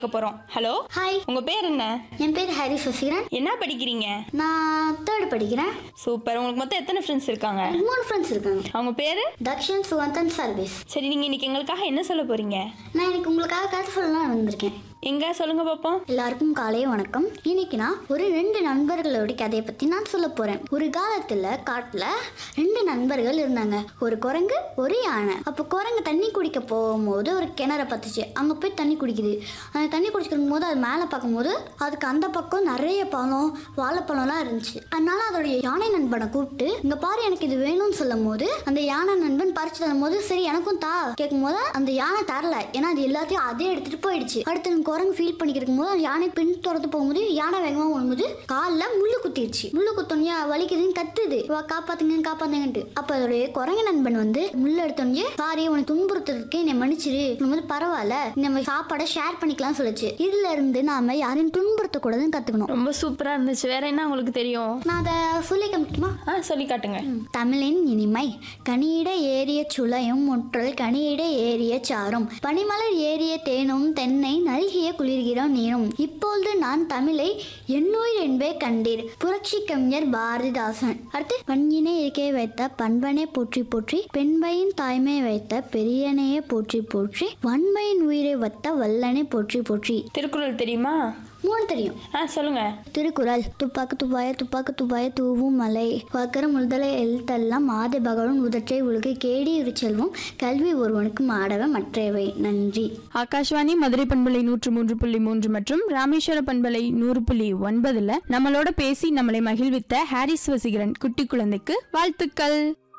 கேட்க போறோம் hello hi உங்க பேர் என்ன என் பேர் ஹரி சசிகரன் என்ன படிக்கிறீங்க நான் தேர்ட் படிக்கிறேன் சூப்பர் உங்களுக்கு மொத்தம் எத்தனை ஃப்ரெண்ட்ஸ் இருக்காங்க மூணு ஃப்ரெண்ட்ஸ் இருக்காங்க அவங்க பேரு தக்ஷன் சுகந்தன் சர்வீஸ் சரி நீங்க இன்னைக்கு எங்களுக்காக என்ன சொல்ல போறீங்க நான் இன்னைக்கு உங்களுக்காக கதை சொல்லலாம் வந்திருக்கேன் எங்க சொல்லுங்க பாப்போம் எல்லாருக்கும் காலை வணக்கம் இன்னைக்கு நான் ஒரு ரெண்டு நண்பர்களோட கதையை பத்தி நான் சொல்ல போறேன் ஒரு காலத்துல காட்டுல ரெண்டு நண்பர்கள் இருந்தாங்க ஒரு குரங்கு ஒரு யானை அப்போ குரங்கு தண்ணி குடிக்க போகும்போது ஒரு கிணற பத்துச்சு அங்க போய் தண்ணி குடிக்குது அந்த தண்ணி குடிச்சிருக்கும் போது அது மேலே பார்க்கும்போது அதுக்கு அந்த பக்கம் நிறைய பழம் வாழைப்பழம்லாம் இருந்துச்சு அதனால அதோடைய யானை நண்பனை கூப்பிட்டு இங்க பாரு எனக்கு இது வேணும்னு சொல்லும் போது அந்த யானை நண்பன் பறிச்சு தரும் போது சரி எனக்கும் தா கேட்கும் போது அந்த யானை தரல ஏன்னா அது எல்லாத்தையும் அதே எடுத்துட்டு போயிடுச்சு அடுத்து அந்த குரங்கு ஃபீல் பண்ணிக்கிறக்கும் போது அந்த யானை பின் துரத்து போகும்போது யானை வேகமா வரும்போது காலில் முள்ளு குத்திடுச்சு முள்ளு குத்தோன்னே வலிக்குதுன்னு கத்துது வா காப்பாத்துங்க காப்பாத்துங்கன்ட்டு அப்ப அதோடைய குரங்கு நண்பன் வந்து முள்ளு எடுத்தோடனே சாரி உனக்கு துன்புறுத்துறதுக்கு என்னை மன்னிச்சிரு போது பரவாயில்ல நம்ம சாப்பாடை ஷேர் பண்ணிக்கலாம் சொல்லுச்சு இதுல இருந்து நாம யாரையும் துன்புறுத்தக்கூடாதுன்னு கத்துக்கணும் ரொம்ப சூப்பரா இருந்துச்சு வேற என்ன உங்களுக்கு தெரியும் நான் அதை சொல்லி காமிக்குமா ஆ சொல்லி காட்டுங்க தமிழின் இனிமை கனியிட ஏறிய சுளையும் முற்றல் கனியிட ஏறிய சாரும் பனிமலர் ஏறிய தேனும் தென்னை நல்கிய குளிர்கிறோம் நீரும் இப்பொழுது நான் தமிழை எண்ணுயிர் என்பே கண்டீர் புரட்சி கவிஞர் பாரதிதாசன் அடுத்து பண்பினை இருக்கே வைத்த பண்பனை போற்றி போற்றி பெண்பையின் தாய்மை வைத்த பெரியனையே போற்றி போற்றி வன்மையின் உயிரை வைத்த வல்லனை போற்றி போற்றி திருக்குறள் தெரியுமா மூணு தெரியும் ஆ சொல்லுங்க திருக்குறள் துப்பாக்கு துப்பாய துப்பாக்கு துப்பாய தூவும் மலை வக்கர முதலை எழுத்தெல்லாம் ஆதி பகவன் உதற்றை உலகு கேடி ஒரு செல்வம் கல்வி ஒருவனுக்கு மாடவ மற்றவை நன்றி ஆகாஷ்வாணி மதுரை பண்பலை நூற்று மூன்று புள்ளி மூன்று மற்றும் ராமேஸ்வர பண்பலை நூறு புள்ளி ஒன்பதுல நம்மளோட பேசி நம்மளை மகிழ்வித்த ஹாரிஸ் வசீகரன் குட்டி குழந்தைக்கு வாழ்த்துக்கள்